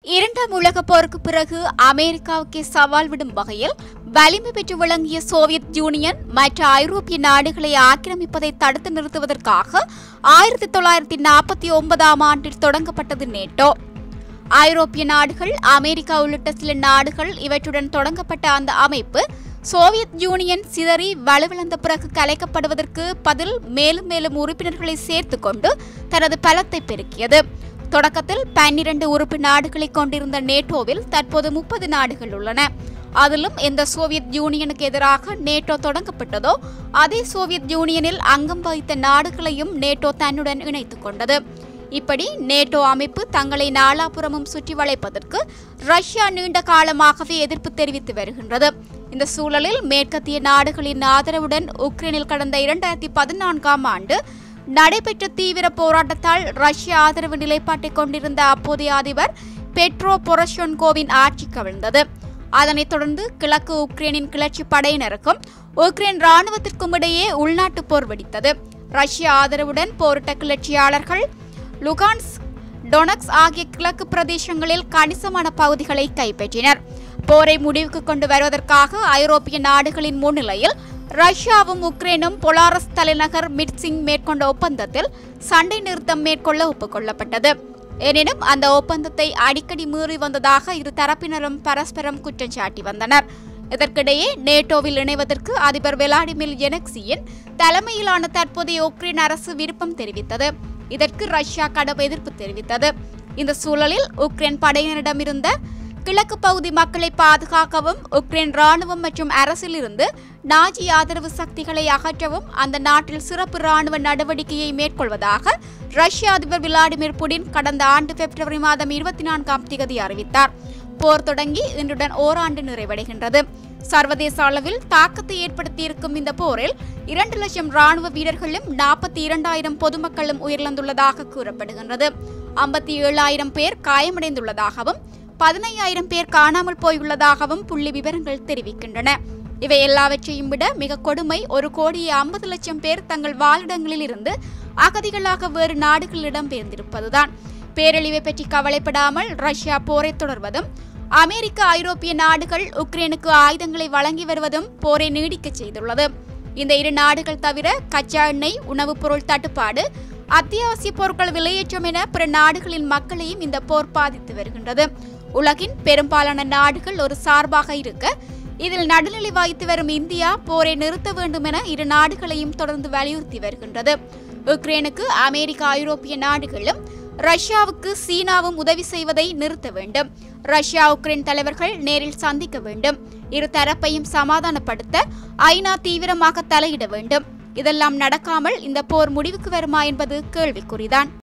இரண்டாம் உலகப் போருக்கு பிறகு அமெரிக்காவுக்கு சவால் விடும் வகையில் வலிமை பெற்று விளங்கிய சோவியத் யூனியன் மற்ற ஐரோப்பிய நாடுகளை ஆக்கிரமிப்பதை தடுத்து நிறுத்துவதற்காக ஆயிரத்தி தொள்ளாயிரத்தி நாற்பத்தி ஒன்பதாம் ஆண்டில் தொடங்கப்பட்டது நேட்டோ ஐரோப்பிய நாடுகள் அமெரிக்கா உள்ளிட்ட சில நாடுகள் இவற்றுடன் தொடங்கப்பட்ட அந்த அமைப்பு சோவியத் யூனியன் சிதறி வலுவிழந்த பிறகு கலைக்கப்படுவதற்கு பதில் மேலும் மேலும் உறுப்பினர்களை சேர்த்து கொண்டு தனது பலத்தை பெருக்கியது தொடக்கத்தில் பன்னிரண்டு உறுப்பு நாடுகளை கொண்டிருந்த நேட்டோவில் தற்போது முப்பது நாடுகள் உள்ளன அதிலும் எந்த சோவியத் யூனியனுக்கு எதிராக நேட்டோ தொடங்கப்பட்டதோ அதே சோவியத் யூனியனில் அங்கம் வகித்த நாடுகளையும் நேட்டோ தன்னுடன் இணைத்துக் கொண்டது இப்படி நேட்டோ அமைப்பு தங்களை நாலாபுறமும் சுற்றி வளைப்பதற்கு ரஷ்யா நீண்ட காலமாகவே எதிர்ப்பு தெரிவித்து வருகின்றது இந்த சூழலில் மேற்கத்திய நாடுகளின் ஆதரவுடன் உக்ரைனில் கடந்த இரண்டாயிரத்தி பதினான்காம் ஆண்டு நடைபெற்ற தீவிர போராட்டத்தால் ரஷ்ய ஆதரவு நிலைப்பாட்டை கொண்டிருந்த அப்போதைய அதிபர் பெட்ரோ பொரஷோன்கோவின் ஆட்சி கவிழ்ந்தது அதனைத் தொடர்ந்து கிழக்கு உக்ரைனின் கிளர்ச்சி படையினருக்கும் உக்ரைன் ராணுவத்திற்கும் இடையே உள்நாட்டு போர் வெடித்தது ரஷ்ய ஆதரவுடன் போரிட்ட கிளர்ச்சியாளர்கள் லுகான்ஸ் டொனக்ஸ் ஆகிய கிழக்கு பிரதேசங்களில் கணிசமான பகுதிகளை கைப்பற்றினர் போரை முடிவுக்கு கொண்டு வருவதற்காக ஐரோப்பிய நாடுகளின் முன்னிலையில் ரஷ்யாவும் உக்ரைனும் பொலாரஸ் தலைநகர் மிட்சிங் மேற்கொண்ட ஒப்பந்தத்தில் சண்டை நிறுத்தம் மேற்கொள்ள ஒப்புக்கொள்ளப்பட்டது எனினும் அந்த ஒப்பந்தத்தை அடிக்கடி மீறி வந்ததாக இரு தரப்பினரும் பரஸ்பரம் குற்றம் சாட்டி வந்தனர் இதற்கிடையே நேட்டோவில் இணைவதற்கு அதிபர் வெலாடிமிர் எனக்சியின் தலைமையிலான தற்போதைய உக்ரைன் அரசு விருப்பம் தெரிவித்தது இதற்கு ரஷ்யா கடும் எதிர்ப்பு தெரிவித்தது இந்த சூழலில் உக்ரைன் படையினரிடமிருந்த கிழக்கு பகுதி மக்களை பாதுகாக்கவும் உக்ரைன் ராணுவம் மற்றும் அரசிலிருந்து நாஜி ஆதரவு சக்திகளை அகற்றவும் அந்த நாட்டில் சிறப்பு ராணுவ நடவடிக்கையை மேற்கொள்வதாக ரஷ்ய அதிபர் விளாடிமிர் புடின் கடந்த ஆண்டு பிப்ரவரி மாதம் இருபத்தி நான்காம் திகதி அறிவித்தார் போர் தொடங்கி இன்றுடன் ஓராண்டு நிறைவடைகின்றது சர்வதேச அளவில் தாக்கத்தை ஏற்படுத்தியிருக்கும் இந்த போரில் இரண்டு லட்சம் ராணுவ வீரர்களும் நாற்பத்தி இரண்டாயிரம் பொதுமக்களும் உயிரிழந்துள்ளதாக கூறப்படுகின்றது ஐம்பத்தி ஏழாயிரம் பேர் காயமடைந்துள்ளதாகவும் பதினையாயிரம் பேர் காணாமல் போயுள்ளதாகவும் புள்ளி விவரங்கள் தெரிவிக்கின்றன இவை எல்லாவற்றையும் விட மிக கொடுமை ஒரு கோடியே ஐம்பது லட்சம் பேர் தங்கள் வாழிடங்களில் இருந்து அகதிகளாக வேறு நாடுகளிடம் பெயர்ந்திருப்பதுதான் பேரழிவை பற்றி கவலைப்படாமல் ரஷ்யா போரை தொடர்வதும் அமெரிக்க ஐரோப்பிய நாடுகள் உக்ரைனுக்கு ஆயுதங்களை வழங்கி வருவதும் போரை நீடிக்கச் செய்துள்ளது இந்த இரு நாடுகள் தவிர கச்சா எண்ணெய் உணவுப் பொருள் தட்டுப்பாடு அத்தியாவசிய பொருட்கள் விலையேற்றம் என பிற நாடுகளின் மக்களையும் இந்த போர் பாதித்து வருகின்றது உலகின் பெரும்பாலான நாடுகள் ஒரு சார்பாக இருக்க இதில் நடுநிலை வகித்து வரும் இந்தியா போரை நிறுத்த வேண்டும் என இரு நாடுகளையும் தொடர்ந்து வலியுறுத்தி வருகின்றது உக்ரைனுக்கு அமெரிக்க ஐரோப்பிய நாடுகளும் ரஷ்யாவுக்கு சீனாவும் உதவி செய்வதை நிறுத்த வேண்டும் ரஷ்யா உக்ரைன் தலைவர்கள் நேரில் சந்திக்க வேண்டும் இரு தரப்பையும் சமாதானப்படுத்த ஐநா தீவிரமாக தலையிட வேண்டும் இதெல்லாம் நடக்காமல் இந்த போர் முடிவுக்கு வருமா என்பது கேள்விக்குறிதான்